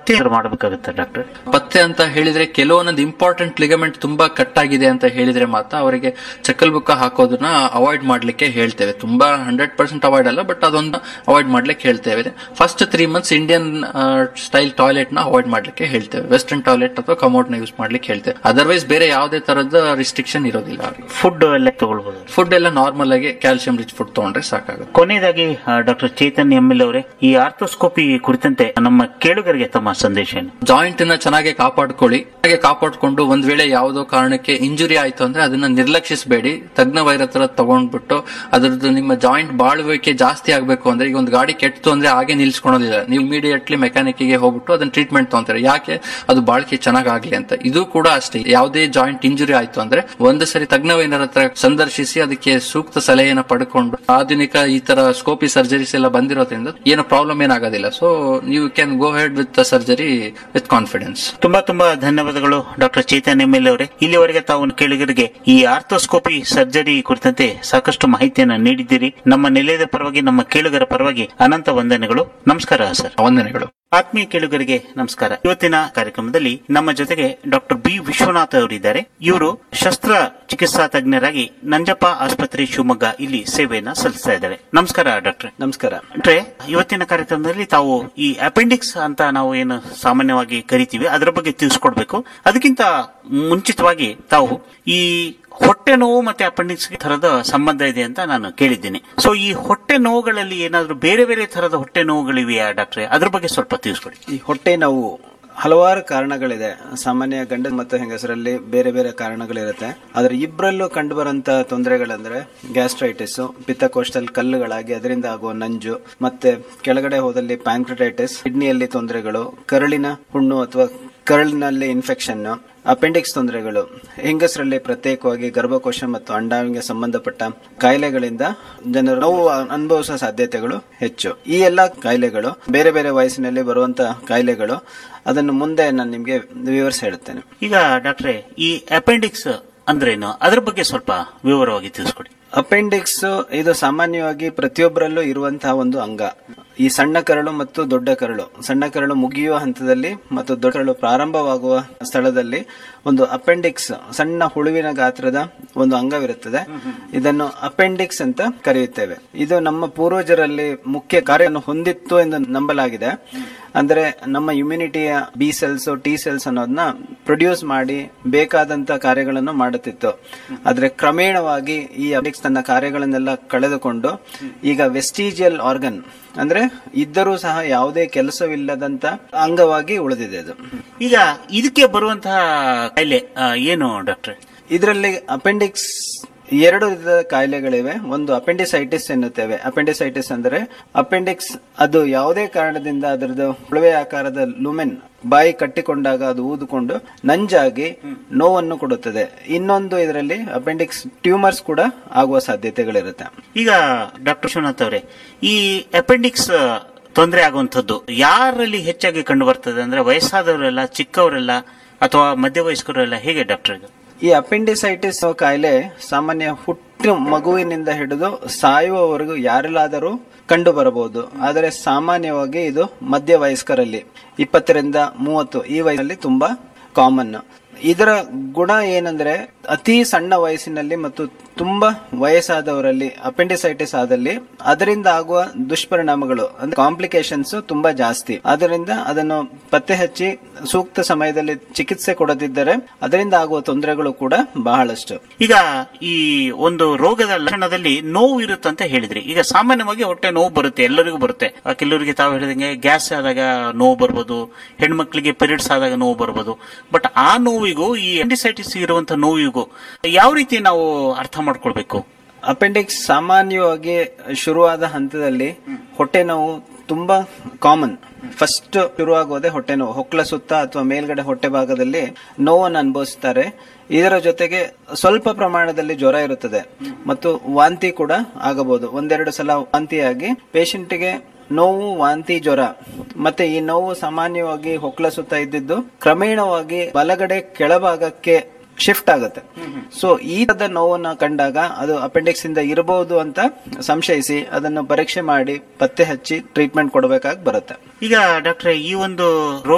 ಪತ್ತೆ ಮಾಡಬೇಕಾಗುತ್ತೆ ಡಾಕ್ಟರ್ ಪತ್ತೆ ಅಂತ ಹೇಳಿದ್ರೆ ಕೆಲವೊಂದೊಂದು ಇಂಪಾರ್ಟೆಂಟ್ ಲಿಗಮೆಂಟ್ ತುಂಬಾ ಕಟ್ ಆಗಿದೆ ಅಂತ ಹೇಳಿದ್ರೆ ಮಾತ್ರ ಅವರಿಗೆ ಚಕ್ಕಲ್ ಬುಕ್ಕ ಹಾಕೋದನ್ನ ಅವಾಯ್ಡ್ ಮಾಡ್ಲಿಕ್ಕೆ ಹೇಳ್ತೇವೆ ತುಂಬಾ ಹಂಡ್ರೆಡ್ ಪರ್ಸೆಂಟ್ ಅವಾಯ್ಡ್ ಅಲ್ಲ ಬಟ್ ಅದೊಂದು ಅವಾಯ್ಡ್ ಮಾಡ್ಲಿಕ್ಕೆ ಹೇಳ್ತೇವೆ first three months Indian style toilet ನ ಅವಾಯ್ಡ್ ಮಾಡ್ಲಿಕ್ಕೆ ಹೇಳ್ತೇವೆ ವೆಸ್ಟರ್ನ್ ಟಾಯ್ಲೆಟ್ ಅಥವಾ ಕಮೋಡ್ ನ ಯೂಸ್ ಮಾಡ್ಲಿಕ್ಕೆ ಹೇಳ್ತೇವೆ ಅದರ್ವೈಸ್ ಬೇರೆ ಯಾವುದೇ ತರದ ರಿಸ್ಟ್ರಿಕ್ಷನ್ ಇರೋದಿಲ್ಲ ಅವರಿಗೆ ಫುಡ್ ಎಲ್ಲ ತಗೊಳ್ಬಹುದು ಫುಡ್ ಎಲ್ಲ ನಾರ್ಮಲ್ ಆಗಿ ಕ್ಯಾಲ್ಸಿಯಂ ರಿಚ್ ಫುಡ್ ತಗೊಂಡ್ರೆ ಸಾಕಾಗುತ್ತೆ ಕೊನೆಯದಾಗಿ ಡಾಕ್ಟರ್ ಚೇತನ್ ಎಂ ಎಲ್ ಅವರೇ ಈ ಆರ್ಥೋಸ್ಕೋಪಿ ಕುರಿತಂತೆ ನಮ್ಮ ಕೇಳುಗರಿಗೆ ತಮ್ಮ ಸಂದೇಶ ಏನು ಜಾಯಿಂಟ್ ನ ಚೆನ್ನಾಗಿ ಕಾಪಾಡ್ಕೊಳ್ಳಿ ಹಾಗೆ ಕಾಪಾಡ್ಕೊಂಡು ಒಂದ್ ವೇಳೆ ಯಾವುದೋ ಕಾರಣಕ್ಕೆ ಇಂಜುರಿ ಆಯ್ತು ಅಂದ್ರೆ ಅದನ್ನ ನಿರ್ಲಕ್ಷಿಸಬೇಡಿ ತಜ್ಞ ವೈರ ಹತ್ರ ತಗೊಂಡ್ಬಿಟ್ಟು ಅದ್ರದ್ದು ನಿಮ್ಮ ಜಾಯಿಂಟ್ ಬಾಳುವಿಕೆ ಜಾಸ್ತಿ ಆಗ್ಬೇಕು ಅಂದ್ರೆ ಈಗ ಒಂದು ಗಾಡಿ ಕೆಟ್ಟು ಅಂದ್ರೆ ಹಾಗೆ ನಿಲ್ಸ್ಕೊಳೋದಿಲ್ಲ ನೀವು ಇಮಿಡಿಯೇಟ್ಲಿ ಮೆಕ್ಯಾನಿಕ್ ಗೆ ಹೋಗ್ಬಿಟ್ಟು ಅದನ್ನ ಟ್ರೀಟ್ಮೆಂಟ್ ತಗೊಂತಾರೆ ಯಾಕೆ ಅದು ಬಾಳಿಕೆ ಚೆನ್ನಾಗ್ ಆಗ್ಲಿ ಅಂತ ಇದು ಕೂಡ ಅಷ್ಟೇ ಯಾವುದೇ ಜಾಯಿಂಟ್ ಇಂಜುರಿ ಆಯ್ತು ಅಂದ್ರೆ ಒಂದು ಸರಿ ತಜ್ಞ ವೈದ್ಯರ ಹತ್ರ ಸಂದರ್ಶಿಸಿ ಅದಕ್ಕೆ ಸೂಕ್ತ ಸಲಹೆಯನ್ನು ಪಡ್ಕೊಂಡು ಆಧುನಿಕ ಈ ತರ ಸ್ಕೋಪಿ ಸರ್ಜರೀಸ್ ಎಲ್ಲ ಬಂದಿರೋದ್ರಿಂದ ಏನು ಪ್ರಾಬ್ಲಮ್ ಏನಾಗೋದಿಲ್ಲ ಸೊ ನೀವು can go ahead with surgery with confidence ತುಂಬಾ ತುಂಬಾ ಧನ್ಯವಾದಗಳು ಡಾಕ್ಟರ್ ಚೇತನ್ ಎಂ ಎಲ್ ಅವರೇ ಇಲ್ಲಿವರೆಗೆ ತಾವು ಕೇಳುಗರಿಗೆ ಈ ಆರ್ಥೋಸ್ಕೋಪಿ ಸರ್ಜರಿ ಕುರಿತಂತೆ ಸಾಕಷ್ಟು ಮಾಹಿತಿಯನ್ನು ನೀಡಿದ್ದೀರಿ ನಮ್ಮ ನಿಲಯದ ಪರವಾಗಿ ನಮ್ಮ ಕೇಳುಗರ ಪರವಾಗಿ ಅನಂತ ವಂದನೆಗಳು ನಮಸ್ಕಾರ ಸರ್ ವಂದನೆಗಳು ಆತ್ಮೀಯ ಕೇಳುಗರಿಗೆ ನಮಸ್ಕಾರ ಇವತ್ತಿನ ಕಾರ್ಯಕ್ರಮದಲ್ಲಿ ನಮ್ಮ ಜೊತೆಗೆ ಡಾಕ್ಟರ್ ಬಿ ವಿಶ್ವನಾಥ್ ಅವರಿದ್ದಾರೆ ಇವರು ಶಸ್ತ್ರ ಚಿಕಿತ್ಸಾ ತಜ್ಞರಾಗಿ ನಂಜಪ್ಪ ಆಸ್ಪತ್ರೆ ಶಿವಮೊಗ್ಗ ಇಲ್ಲಿ ಸೇವೆಯನ್ನ ಸಲ್ಲಿಸ್ತಾ ಇದ್ದಾರೆ ನಮಸ್ಕಾರ ಡಾಕ್ಟರ್ ನಮಸ್ಕಾರ ಅಂದ್ರೆ ಇವತ್ತಿನ ಕಾರ್ಯಕ್ರಮದಲ್ಲಿ ತಾವು ಈ ಅಪೆಂಡಿಕ್ಸ್ ಅಂತ ನಾವು ಏನು ಸಾಮಾನ್ಯವಾಗಿ ಕರಿತೀವಿ ಅದರ ಬಗ್ಗೆ ತಿಳಿಸ್ಕೊಡ್ಬೇಕು ಅದಕ್ಕಿಂತ ಮುಂಚಿತವಾಗಿ ತಾವು ಈ ಹೊಟ್ಟೆ ನೋವು ಮತ್ತೆ ಅಪೆಂಡಿಕ್ಸ್ ತರದ ಸಂಬಂಧ ಇದೆ ಅಂತ ನಾನು ಕೇಳಿದ್ದೀನಿ ಸೊ ಈ ಹೊಟ್ಟೆ ನೋವುಗಳಲ್ಲಿ ಏನಾದ್ರೂ ಬೇರೆ ಬೇರೆ ತರದ ಹೊಟ್ಟೆ ನೋವುಗಳಿವೆಯಾ ಡಾಕ್ಟ್ರೆ ಅದ್ರ ಬಗ್ಗೆ ಸ್ವಲ್ಪ ತಿಳಿಸ್ಕೊಡಿ ಈ ಹೊಟ್ಟೆ ನೋವು ಹಲವಾರು ಕಾರಣಗಳಿದೆ ಸಾಮಾನ್ಯ ಗಂಡ ಮತ್ತು ಹೆಂಗಸರಲ್ಲಿ ಬೇರೆ ಬೇರೆ ಕಾರಣಗಳಿರುತ್ತೆ ಆದ್ರೆ ಇಬ್ಬರಲ್ಲೂ ಕಂಡು ಬರುವಂತ ತೊಂದರೆಗಳಂದ್ರೆ ಗ್ಯಾಸ್ಟ್ರೈಟಿಸ್ ಪಿತ್ತಕೋಶದಲ್ಲಿ ಕಲ್ಲುಗಳಾಗಿ ಅದರಿಂದ ಆಗುವ ನಂಜು ಮತ್ತೆ ಕೆಳಗಡೆ ಹೋದಲ್ಲಿ ಪ್ಯಾಂಕ್ರಟೈಟಿಸ್ ಕಿಡ್ನಿಯಲ್ಲಿ ತೊಂದರೆಗಳು ಕರಳಿನ ಹುಣ್ಣು ಅಥವಾ ಕರಳಿನಲ್ಲಿ ಇನ್ಫೆಕ್ಷನ್ ಅಪೆಂಡಿಕ್ಸ್ ತೊಂದರೆಗಳು ಹೆಂಗಸರಲ್ಲಿ ಪ್ರತ್ಯೇಕವಾಗಿ ಗರ್ಭಕೋಶ ಮತ್ತು ಅಂಡಾವಿಗೆ ಸಂಬಂಧಪಟ್ಟ ಕಾಯಿಲೆಗಳಿಂದ ಜನರು ನೋವು ಅನುಭವಿಸುವ ಸಾಧ್ಯತೆಗಳು ಹೆಚ್ಚು ಈ ಎಲ್ಲಾ ಕಾಯಿಲೆಗಳು ಬೇರೆ ಬೇರೆ ವಯಸ್ಸಿನಲ್ಲಿ ಬರುವಂತ ಕಾಯಿಲೆಗಳು ಅದನ್ನು ಮುಂದೆ ನಾನು ನಿಮಗೆ ವಿವರಿಸಿ ಹೇಳುತ್ತೇನೆ ಈಗ ಡಾಕ್ಟ್ರೆ ಈ ಅಪೆಂಡಿಕ್ಸ್ ಅಂದ್ರೇನು ಅದ್ರ ಬಗ್ಗೆ ಸ್ವಲ್ಪ ವಿವರವಾಗಿ ತಿಳಿಸ್ಕೊಡಿ ಅಪೆಂಡಿಕ್ಸ್ ಇದು ಸಾಮಾನ್ಯವಾಗಿ ಪ್ರತಿಯೊಬ್ಬರಲ್ಲೂ ಇರುವಂತಹ ಒಂದು ಅಂಗ ಈ ಸಣ್ಣ ಕರಳು ಮತ್ತು ದೊಡ್ಡ ಕರಳು ಸಣ್ಣ ಕರಳು ಮುಗಿಯುವ ಹಂತದಲ್ಲಿ ಮತ್ತು ದೊಡ್ಡ ಕರಳು ಪ್ರಾರಂಭವಾಗುವ ಸ್ಥಳದಲ್ಲಿ ಒಂದು ಅಪೆಂಡಿಕ್ಸ್ ಸಣ್ಣ ಹುಳುವಿನ ಗಾತ್ರದ ಒಂದು ಅಂಗವಿರುತ್ತದೆ ಇದನ್ನು ಅಪೆಂಡಿಕ್ಸ್ ಅಂತ ಕರೆಯುತ್ತೇವೆ ಇದು ನಮ್ಮ ಪೂರ್ವಜರಲ್ಲಿ ಮುಖ್ಯ ಕಾರ್ಯವನ್ನು ಹೊಂದಿತ್ತು ಎಂದು ನಂಬಲಾಗಿದೆ ಅಂದ್ರೆ ನಮ್ಮ ಇಮ್ಯುನಿಟಿಯ ಬಿ ಸೆಲ್ಸ್ ಟಿ ಸೆಲ್ಸ್ ಅನ್ನೋದನ್ನ ಪ್ರೊಡ್ಯೂಸ್ ಮಾಡಿ ಬೇಕಾದಂತ ಕಾರ್ಯಗಳನ್ನು ಮಾಡುತ್ತಿತ್ತು ಆದ್ರೆ ಕ್ರಮೇಣವಾಗಿ ಈ ಅಪೆಂಡಿಕ್ಸ್ ತನ್ನ ಕಾರ್ಯಗಳನ್ನೆಲ್ಲ ಕಳೆದುಕೊಂಡು ಈಗ ವೆಸ್ಟಿಜಿಯಲ್ ಆರ್ಗನ್ ಅಂದ್ರೆ ಇದ್ದರೂ ಸಹ ಯಾವುದೇ ಕೆಲಸವಿಲ್ಲದಂತ ಅಂಗವಾಗಿ ಉಳಿದಿದೆ ಅದು ಈಗ ಇದಕ್ಕೆ ಬರುವಂತಹ ಕಾಯಿಲೆ ಆ, ಏನು ಡಾಕ್ಟ್ರೆ ಇದರಲ್ಲಿ ಅಪೆಂಡಿಕ್ಸ್ ಎರಡು ವಿಧದ ಕಾಯಿಲೆಗಳಿವೆ ಒಂದು ಅಪೆಂಡಿಸೈಟಿಸ್ ಎನ್ನುತ್ತೇವೆ ಅಪೆಂಡಿಸೈಟಿಸ್ ಅಂದರೆ ಅಪೆಂಡಿಕ್ಸ್ ಅದು ಯಾವುದೇ ಕಾರಣದಿಂದ ಅದರದ್ದು ಹುಳುವೆ ಆಕಾರದ ಲುಮೆನ್ ಬಾಯಿ ಕಟ್ಟಿಕೊಂಡಾಗ ಅದು ಊದಿಕೊಂಡು ನಂಜಾಗಿ ನೋವನ್ನು ಕೊಡುತ್ತದೆ ಇನ್ನೊಂದು ಇದರಲ್ಲಿ ಅಪೆಂಡಿಕ್ಸ್ ಟ್ಯೂಮರ್ಸ್ ಕೂಡ ಆಗುವ ಸಾಧ್ಯತೆಗಳಿರುತ್ತೆ ಈಗ ಡಾಕ್ಟರ್ ಶಿವನಾಥ್ ಅವರೇ ಈ ಅಪೆಂಡಿಕ್ಸ್ ತೊಂದರೆ ಆಗುವಂಥದ್ದು ಯಾರಲ್ಲಿ ಹೆಚ್ಚಾಗಿ ಕಂಡು ಬರ್ತದೆ ಅಂದ್ರೆ ವಯಸ್ಸಾದವರೆಲ್ಲ ಚಿಕ್ಕವರೆಲ್ಲ ಅಥವಾ ಮಧ್ಯವಯಸ್ಕರೆಲ್ಲ ಹೇಗೆ ಡಾಕ್ಟರ್ ಇದು ಈ ಅಪೆಂಡಿಸೈಟಿಸ್ ಕಾಯಿಲೆ ಸಾಮಾನ್ಯ ಹುಟ್ಟು ಮಗುವಿನಿಂದ ಹಿಡಿದು ಸಾಯುವವರೆಗೂ ಯಾರಲ್ಲಾದರೂ ಕಂಡು ಬರಬಹುದು ಆದರೆ ಸಾಮಾನ್ಯವಾಗಿ ಇದು ಮಧ್ಯ ವಯಸ್ಕರಲ್ಲಿ ಇಪ್ಪತ್ತರಿಂದ ಮೂವತ್ತು ಈ ವಯಸ್ಸಲ್ಲಿ ತುಂಬಾ ಕಾಮನ್ ಇದರ ಗುಣ ಏನಂದ್ರೆ ಅತಿ ಸಣ್ಣ ವಯಸ್ಸಿನಲ್ಲಿ ಮತ್ತು ತುಂಬಾ ವಯಸ್ಸಾದವರಲ್ಲಿ ಅಪೆಂಡಿಸೈಟಿಸ್ ಆದಲ್ಲಿ ಅದರಿಂದ ಆಗುವ ದುಷ್ಪರಿಣಾಮಗಳು ಅಂದ್ರೆ ಕಾಂಪ್ಲಿಕೇಶನ್ಸ್ ತುಂಬಾ ಜಾಸ್ತಿ ಆದ್ದರಿಂದ ಅದನ್ನು ಪತ್ತೆ ಹಚ್ಚಿ ಸೂಕ್ತ ಸಮಯದಲ್ಲಿ ಚಿಕಿತ್ಸೆ ಕೊಡದಿದ್ದರೆ ಅದರಿಂದ ಆಗುವ ತೊಂದರೆಗಳು ಕೂಡ ಬಹಳಷ್ಟು ಈಗ ಈ ಒಂದು ರೋಗದ ಲಕ್ಷಣದಲ್ಲಿ ನೋವು ಇರುತ್ತಂತ ಹೇಳಿದ್ರಿ ಈಗ ಸಾಮಾನ್ಯವಾಗಿ ಹೊಟ್ಟೆ ನೋವು ಬರುತ್ತೆ ಎಲ್ಲರಿಗೂ ಬರುತ್ತೆ ಆ, ಕೆಲವರಿಗೆ ತಾವು ಹೇಳಿದಂಗೆ ಗ್ಯಾಸ್ ಆದಾಗ ನೋವು ಬರ್ಬೋದು ಹೆಣ್ಮಕ್ಳಿಗೆ ಪೀರಿಯಡ್ಸ್ ಆದಾಗ ನೋವು ಬರ್ಬೋದು ಬಟ್ ಆ ನೋವಿಗೂ ಈ ಎಂಡಿಸೈಟಿಸ್ ಇರುವಂತಹ ನೋವಿಗೂ ಯಾವ ರೀತಿ ನಾವು ಅರ್ಥ ಮಾಡ್ಕೊಳ್ಬೇಕು ಅಪೆಂಡಿಕ್ಸ್ ಸಾಮಾನ್ಯವಾಗಿ ಶುರುವಾದ ಹಂತದಲ್ಲಿ ಹೊಟ್ಟೆ ನೋವು ತುಂಬಾ ಕಾಮನ್ ಫಸ್ಟ್ ಶುರುವಾಗೋದೇ ಹೊಟ್ಟೆ ನೋವು ಹೊಕ್ಕಳ ಸುತ್ತ ಅಥವಾ ಮೇಲ್ಗಡೆ ಹೊಟ್ಟೆ ಭಾಗದಲ್ಲಿ ನೋವನ್ನು ಅನುಭವಿಸ್ತಾರೆ ಇದರ ಜೊತೆಗೆ ಸ್ವಲ್ಪ ಪ್ರಮಾಣದಲ್ಲಿ ಜ್ವರ ಇರುತ್ತದೆ ಮತ್ತು ವಾಂತಿ ಕೂಡ ಆಗಬಹುದು ಒಂದೆರಡು ಸಲ ವಾಂತಿಯಾಗಿ ಪೇಷಂಟ್ಗೆ ನೋವು ವಾಂತಿ ಜ್ವರ ಮತ್ತೆ ಈ ನೋವು ಸಾಮಾನ್ಯವಾಗಿ ಹೊಕ್ಕಳ ಸುತ್ತ ಇದ್ದಿದ್ದು ಕ್ರಮೇಣವಾಗಿ ಬಲಗಡೆ ಕೆಳಭಾಗಕ್ಕೆ ಶಿಫ್ಟ್ ಆಗುತ್ತೆ ಸೊ ಈ ತರದ ನೋವನ್ನ ಕಂಡಾಗ ಅದು ಅಪೆಂಡಿಕ್ಸ್ ಇಂದ ಇರಬಹುದು ಅಂತ ಸಂಶಯಿಸಿ ಅದನ್ನು ಪರೀಕ್ಷೆ ಮಾಡಿ ಪತ್ತೆ ಹಚ್ಚಿ ಟ್ರೀಟ್ಮೆಂಟ್ ಕೊಡಬೇಕಾಗಿ ಬರುತ್ತೆ ಈಗ ಡಾಕ್ಟ್ರೆ ಈ ಒಂದು